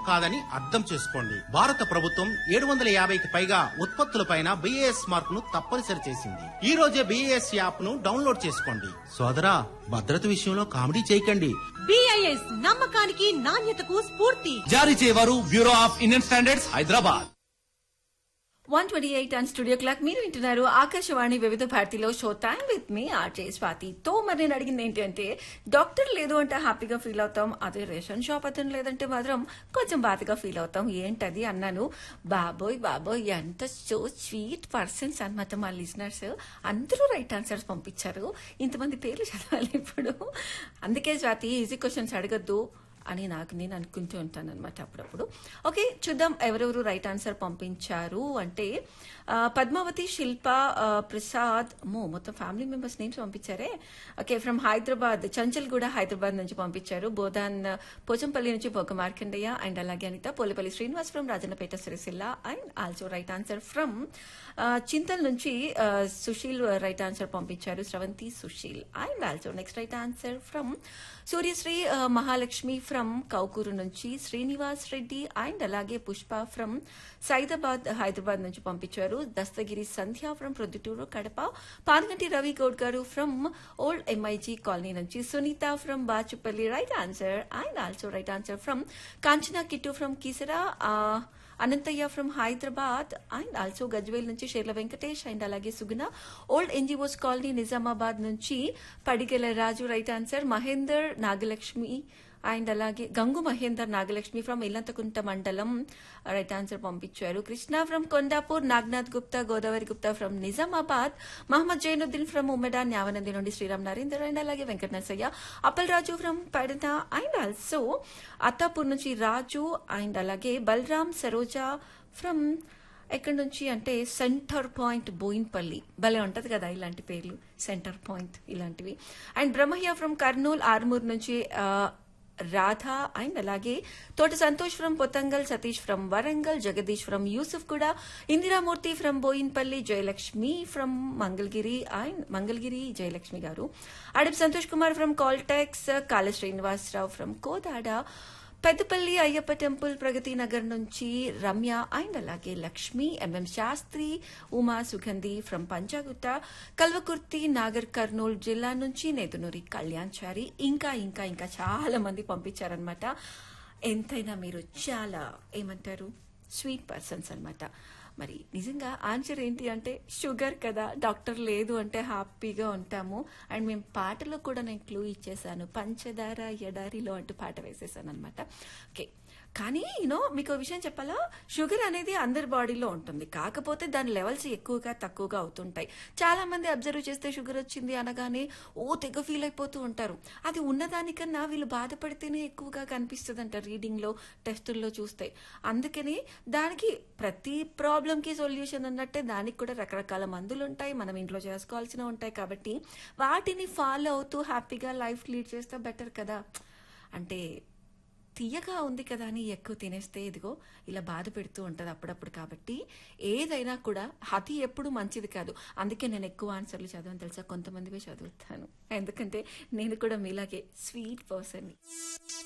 కాదని అర్థం చేసుకోండి భారత ప్రభుత్వం ఏడు వందల యాభైకి పైగా ఉత్పత్తులపైన బిఏఎస్ మార్క్ ను తప్పనిసరి చేసింది ఈ రోజే బిఏఎస్ యాప్ ను డౌన్లోడ్ చేసుకోండి సోదరా భద్రత విషయంలో కామెడీ చేయకండి బిఐఎస్ నమ్మకానికి నాణ్యతకు స్ఫూర్తి జారీ చేయవారు bureau of Indian standards Hyderabad one twenty eight and studio clock మీరు వింటున్నారు ఆకాశవాణి వివిధ భారతిలో షో టైం విత్ మీ ఆర్జే స్వాతి తో మరి నేను అడిగింది ఏంటి అంటే డాక్టర్ లేదు అంటే హ్యాపీగా ఫీల్ అవుతాం అదే రేషన్ షాప్ అతను లేదంటే మాత్రం కొంచెం బాధగా ఫీల్ అవుతాం ఏంటది అన్నాను బాబోయ్ బాబోయ్ ఎంత సో స్వీట్ పర్సన్స్ అనమాట మా లిజనర్స్ అందరూ రైట్ ఆన్సర్స్ పంపించారు ఇంతమంది పేర్లు చదవాలి ఇప్పుడు అందుకే స్వాతి ఈజీ క్వశ్చన్స్ అడగద్దు అని నాకు నేను అనుకుంటూ ఉంటాను అనమాట అప్పుడప్పుడు ఓకే చూద్దాం ఎవరెవరు రైట్ ఆన్సర్ పంపించారు అంటే ఆ, పద్మావతి శిల్ప ఆ, ప్రసాద్ మో మొత్తం ఫ్యామిలీ మెంబర్స్ నేమ్స్ పంపించారే ఓకే ఫ్రమ్ హైదరాబాద్ చంచల్ కూడా హైదరాబాద్ నుంచి పంపించారు బోధాన్ పోచంపల్లి నుంచి బొగ్గ మార్కండయ్య అండ్ అలాగే Anitha Polepalli Srinivas from Rajannapet Sircilla and also right answer from Chintal నుంచి ఆ, సుశీల్ రైట్ ఆన్సర్ పంపించారు Sravanthi Sushil and also next right answer from Suryasri ఆ, మహాలక్ష్మి ఫ్రమ్ కౌకూరు నుంచి శ్రీనివాస్ రెడ్డి అండ్ అలాగే పుష్ప ఫ్రమ్ సైదాబాద్ హైదరాబాద్ నుంచి పంపించారు Dastagiri Sandhya from Proddatur Kadapa Panaganti Ravi Goud garu from old MIG colony నుంచి Sunitha from Bachupally right answer and also right answer from Kanchana Kittu from Keesara Ananthaiah from Hyderabad and also Gajwel నుంచి షేర్ల వెంకటేష్ అండ్ అలాగే Suguna old NGOs colony Nizamabad నుంచి Padigela Raju right answer Mahender Nagalakshmi and అలాగే గంగు మహేందర్ నాగలక్ష్మి ఫ్రమ్ ఇల్లంతకుంట మండలం రైట్ ఆన్సర్ పంపించారు Krishna from Kondapur Nagnath Gupta Godavari Gupta from Nizamabad Mohammed Zainuddin from Umeda Nyavanandi నుండి శ్రీరామ్ నరేందర్ అండ్ అలాగే Venkata Narasaiah Appal Raju from Padana and also Attapur నుంచి రాజు అండ్ అలాగే బలరామ్ సరోజా ఫ్రమ్ ఎక్కడి నుంచి అంటే సెంటర్ పాయింట్ బోయిన్పల్లి భలే ఉంటది కదా ఇలాంటి పేర్లు సెంటర్ పాయింట్ ఇలాంటివి అండ్ బ్రహ్మయ్య ఫ్రమ్ కర్నూల్ ఆర్మూర్ నుంచి ఆ, రాధ అండ్ అలాగే Thota Santosh from Pothangal Satish from Warangal Jagadish from Yousuf కూడా Indiramurthy from Bowenpally Jayalakshmi from Mangalagiri and Mangalagiri Jayalakshmi garu Adap Santosh Kumar from Caltex Kala Srinivasarao from Kodad Peddapalli Ayyappa temple Pragathi Nagar నుంచి రమ్య అండ్ అలాగే లక్ష్మి ఎంఎం శాస్త్రి ఉమా సుగంధి ఫ్రమ్ పంచాగుట్ట కల్వకుర్తి నాగర్ కర్నూల్ జిల్లా నుంచి నేదునూరి కళ్యాణ్చారి ఇంకా ఇంకా ఇంకా చాలా మంది పంపించారనమాట ఎంతైనా మీరు చాలా ఏమంటారు స్వీట్ పర్సన్స్ అన్నమాట మరి నిజంగా ఆన్సర్ ఏంటి అంటే షుగర్ కదా డాక్టర్ లేదు అంటే హ్యాపీగా ఉంటాము అండ్ మేము పాటలో కూడా నేను క్లూ ఇచ్చేసాను పంచదార ఎడారిలో అంటూ పాట వేసేసాను అనమాట ఓకే కానీ యూనో మీకు ఒక విషయం చెప్పాలా షుగర్ అనేది అందరి బాడీలో ఉంటుంది కాకపోతే దాని లెవెల్స్ ఎక్కువగా తక్కువగా అవుతుంటాయి చాలా మంది అబ్జర్వ్ చేస్తే షుగర్ వచ్చింది అనగానే ఓ తెగ ఫీల్ అయిపోతూ ఉంటారు అది ఉన్నదానికన్నా వీళ్ళు బాధపడితేనే ఎక్కువగా కనిపిస్తుంది అంట రీడింగ్లో టెస్టుల్లో చూస్తే అందుకని దానికి ప్రతి ప్రాబ్లంకి సొల్యూషన్ అన్నట్టే దానికి కూడా రకరకాల మందులు ఉంటాయి మనం ఇంట్లో చేసుకోవాల్సినవి ఉంటాయి కాబట్టి వాటిని ఫాలో అవుతూ హ్యాపీగా లైఫ్ లీడ్ చేస్తే బెటర్ కదా అంటే తీయగా ఉంది కదా అని ఎక్కువ తినేస్తే ఇదిగో ఇలా బాధ పెడుతూ ఉంటుంది అప్పుడప్పుడు కాబట్టి ఏదైనా కూడా అతి ఎప్పుడు మంచిది కాదు అందుకే నేను ఎక్కువ ఆన్సర్లు చదవని తెలుసా కొంతమందివే చదువుతాను ఎందుకంటే నేను కూడా మీలాగే స్వీట్ పర్సన్